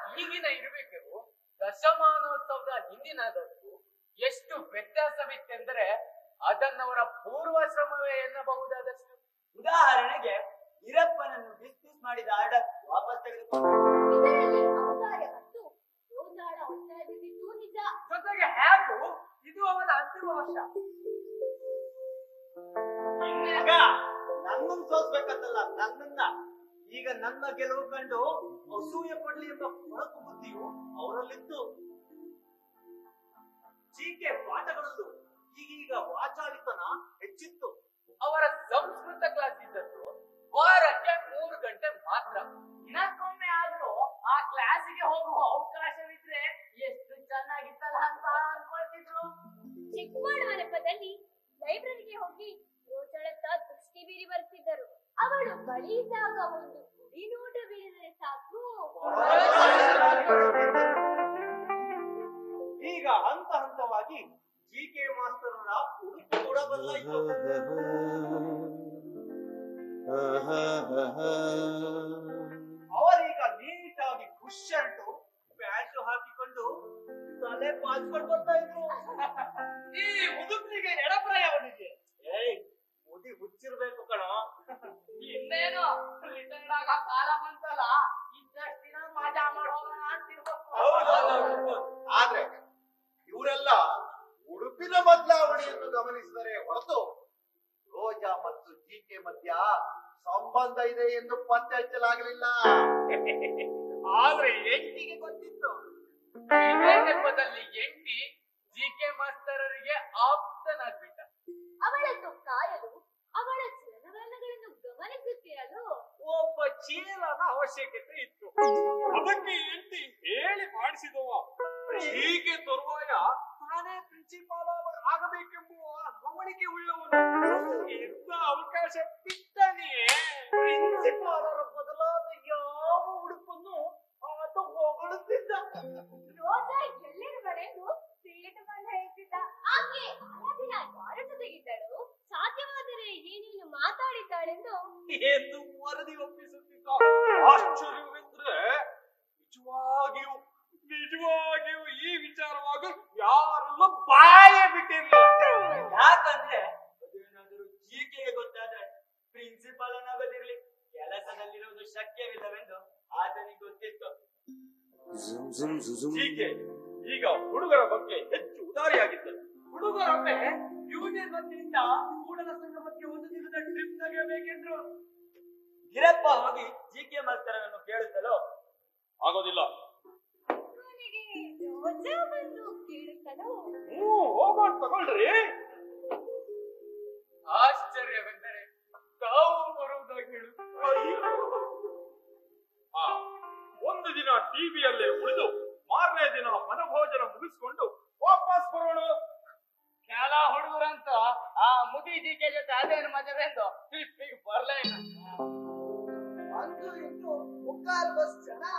ಈಗಿನ ಇರುವಿಕೆಗೂ ದಶಮಾನೋತ್ಸವದ ಹಿಂದಿನದಕ್ಕೂ ಎಷ್ಟು ವ್ಯತ್ಯಾಸವಿತ್ತೆಂದರೆ ಅದನ್ನವರ ಪೂರ್ವಾಶ್ರಮವೇ ಎನ್ನಬಹುದಾದಷ್ಟು ಉದಾಹರಣೆಗೆ ಈರಪ್ಪನನ್ನು ಡಿಸ್ಮಿಸ್ ಮಾಡಿದ ಆರ್ಡರ್ ವಾಪಸ್ ತೆಗೆದುಕೊಂಡು ಇದರಲ್ಲಿ ಔದಾರ್ಯ ಮತ್ತು ಯೋಧಾಳ ಒತ್ತಾಯವಿದ್ದಿದ್ದು ನಿಜ ಜೊತೆಗೆ ಹೇಗೂ ಇದು ಅವನ ಅಂತಿಮ ವರ್ಷ ಮಗ ನನ್ನನ್ನು ಸೋಸ್ಬೇಕಂತಲ್ಲ ನನ್ನನ್ನ ಈಗ ನನ್ನ ಗೆಲುವು ಕಂಡು ಅಸೂಯೆ ಪಡ್ಲಿ ಎಂಬ ಕೊಳಕು ಬುದ್ಧಿಯು ಅವರಲ್ಲಿತ್ತು ಜೀಕೆ ಪಾಠಗಳಲ್ಲೂ ಈಗೀಗ ವಾಚಾಳಿತನ ಹೆಚ್ಚಿತ್ತು ಅವರ ಸಂಸ್ಕೃತ ಕ್ಲಾಸ್ ಇದ್ದದ್ದು ವಾರಕ್ಕೆ ಮೂರು ಗಂಟೆ ಮಾತ್ರ ದಿನಕ್ಕೊಮ್ಮೆ ಆದ್ರೂ ಆ ಕ್ಲಾಸಿಗೆ ಹೋಗುವ ಅವಕಾಶವಿದ್ರೆ ಎಷ್ಟು ಚೆನ್ನಾಗಿತ್ತಲ್ಲ ಅಂತ ಅನ್ಕೊಳ್ತಿದ್ರು ಚಿಕ್ಕಮಾಡುವ ನೆಪದಲ್ಲಿ ಲೈಬ್ರರಿಗೆ ಹೋಗಿ ರೋಚಳತ್ತ ದೃಷ್ಟಿ ಬೀರಿ ಬರ್ತಿದ್ದರು ಅವಳು ಬಳಿ ಇದ್ದಾಗ ಒಂದು ಕುಡಿ ನೋಟ ಬೀರಿದರೆ ಸಾಕು ಈಗ ಹಂತ ಹಂತವಾಗಿ ಜಿ ಕೆ ಮಾಸ್ತರರ ಉಡುಪು ಕೂಡ ಬದಲಾಯಿತು ಅವರೀಗ ನೀಟಾಗಿ ಖುಷ್ ಶರ್ಟು ಪ್ಯಾಂಟ್ ಹಾಕಿಕೊಂಡು ತಲೆ ಬಾಚ್ಕೊಂಡು ಬರ್ತಾ ಇದ್ರು ಈ ಮುದುಕರಿಗೆ ಎಡಪ್ರಾಯ ಬಂದಿದೆ ಏಯ್ ಮುದಿ ಹುಚ್ಚಿರ್ಬೇಕು ಕಣ ಇನ್ನೇನು ರಿಟೈರ್ಡ್ ಆಗ ಕಾಲ ಬಂತಲ್ಲ ಇದ್ದಷ್ಟು ದಿನ ಮಜಾ ಮಾಡಿ ಹೋಗೋಣ ಅಂತಿರ್ಬೇಕು ಆದ್ರೆ ಇವರೆಲ್ಲ ಉಡುಪಿನ ಬದಲಾವಣೆಯನ್ನು ಗಮನಿಸಿದರೆ ಹೊರತು ರೋಜಾ ಮತ್ತು ಜಿಕೆ ಮಧ್ಯ ಸಂಬಂಧ ಇದೆ ಎಂದು ಪತ್ತೆ ಹಚ್ಚಲಾಗಲಿಲ್ಲ ಆದ್ರೆ ಎಂಟಿಗೆ ಗೊತ್ತಿತ್ತು ಇದೇ ನೆಪದಲ್ಲಿ ಎಂಟಿ ಜಿ ಕೆ ಮಾಸ್ತರರಿಗೆ ಆಪ್ತನಾಗ್ಬಿಟ್ಟ ಅವಳನ್ನು ಕಾಯಲು ಅವಳ ಚಲನವಲನಗಳನ್ನು ಗಮನಿಸುತ್ತಿರಲು ಒಬ್ಬ ಚೀಲನ ಅವಶ್ಯಕತೆ ಇತ್ತು ಅದಕ್ಕೆ ಎಂಟಿ ಹೇಳಿ ಮಾಡಿಸಿದವ ಹೀಗೆ ತರುವಾಯ ತಾನೇ ಪ್ರಿನ್ಸಿಪಾಲ್ ಆಗಬೇಕೆಂಬುವ ಗಮನಿಕೆ ಉಳ್ಳವನು ಎಂತ ಅವಕಾಶ ಬಿಟ್ಟನೆಯೇ ಪ್ರಿನ್ಸಿಪಾಲರ ಬದಲಾದ ಯಾವ ಉಡುಪನ್ನು ಆತ ಹೊಗಳುತ್ತಿದ್ದ ರೋಜಾ ಎಲ್ಲಿರುವಳೆಂದು ಸೀಟು ಬಂದ ಹೇಳ್ತಿದ್ದ ಆಕೆ ಆ ದಿನ ಯಾರ ಜೊತೆಗಿದ್ದಳು ಸಾಧ್ಯವಾದರೆ ಏನೇನು ಮಾತಾಡಿದ್ದಾಳೆಂದು ಎಂದು ವರದಿ ಒಪ್ಪಿಸುತ್ತಿದ್ದ ಆಶ್ಚರ್ಯವೆಂದ್ರೆ ನಿಜವಾಗಿಯೂ ನಿಜವಾಗಿಯೂ ಈ ವಿಚಾರವಾಗಿ ಯಾರಲ್ಲೂ ಬಾಯೇ ಬಿಟ್ಟಿರಲಿಲ್ಲ ಯಾಕಂದ್ರೆ ಅದೇನಾದರೂ ಜೀಕೆಗೆ ಗೊತ್ತಾದ್ರೆ ಪ್ರಿನ್ಸಿಪಾಲ್ ಆಗೋದಿರ್ಲಿ ಕೆಲಸದಲ್ಲಿರುವುದು ಶಕ್ಯವಿಲ್ಲವೆಂದು ಆತನಿಗೆ ಗೊತ್ತಿತ್ತು ಜೀಕೆ ಈಗ ಹುಡುಗರ ಬಗ್ಗೆ ಹೆಚ್ಚು ಉದಾರಿಯಾಗಿದ್ದರು ಹುಡುಗರೊಮ್ಮೆ ಯೂನಿಯನ್ ವತಿಯಿಂದ ಕೂಡಲ ಸಂಗಮಕ್ಕೆ ಒಂದು ದಿನದ ಟ್ರಿಪ್ ತೆಗೆಯಬೇಕೆಂದ್ರು ಹಿರಪ್ಪ ಹೋಗಿ ಜಿ ಕೆ ಮಾಸ್ತರನ್ನು ಕೇಳುತ್ತಲೋ ಆಗೋದಿಲ್ಲ ಕೊನೆಗೆ ರೋಜಾ ಬಂದು ಕೇಳುತ್ತಲೋ ಹ್ಞೂ ಹೋಗೋಣ ತಗೊಳ್ರಿ ಆಶ್ಚರ್ಯವೆಂದರೆ ತಾವು ಬರುವುದಾಗಿ ಹೇಳು ಆ, ಒಂದು ದಿನ ಟಿವಿಯಲ್ಲೇ ಉಳಿದು ಮಾರನೇ ದಿನ ಮನಭೋಜನ ಮುಗಿಸ್ಕೊಂಡು ವಾಪಸ್ ಬರೋಣ ಕೆಲ ಹುಡುಗರಂತೂ ಆ ಮುದಿ ಜಿಕೆ ಜೊತೆ ಅದೇನು ಮಜವೆಂದು ಟ್ರಿಪ್ಪಿಗೆ ಬರ್ಲೇ ಇಲ್ಲ ಅಂತೂ ಇಂತೂ ಮುಕ್ಕಾಲು ಬಸ್ ಜನ